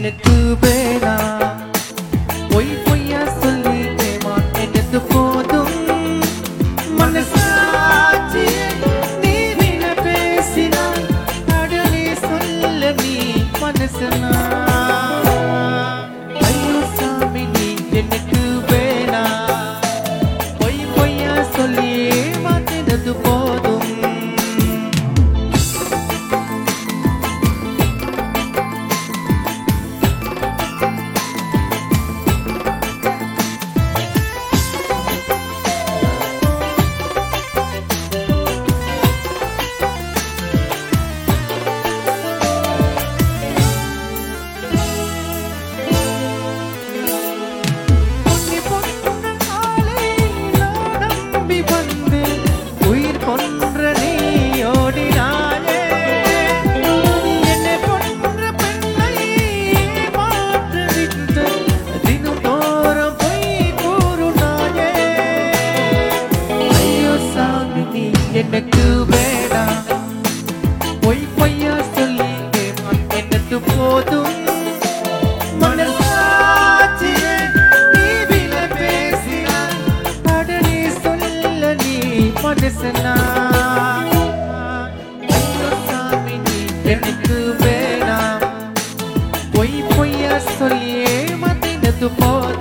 எனக்கு வேணாம் பொய் பொய்யா சொல்லி ஏமாற்றினது போதும் மனசாட்சியே நீ வின பேசினாய் அடலே சொல்ல நீ மனசனா ஐயோ சாமி நீ எனக்கு வேணாம் பொய் பொய்யா சொல்லி ஏமாற்றினது போதும் உன்னை பொன்ற ஆளை நான் நம்பி வந்து உயிர் கொன்ற நீ ஓடினாயே என்னை கொன்ற பெண்ணை மாற்றிவிட்டு தினந்தோறும் பொய் கூறுனாயே ஐயோ சாமி நீ எனக்கு வேணாம் பொய் பொய்யா சொல்லி ஏமான் என்னது போதும் மனசாட்சியே நீ வில பேசினாய் அடனே சொல்ல நீ மனசனா ஐயோ சாமி நீ எனக்கு வேணாம் பொய் பொய்யா சொல்லி ஏமாத்தினது போதும்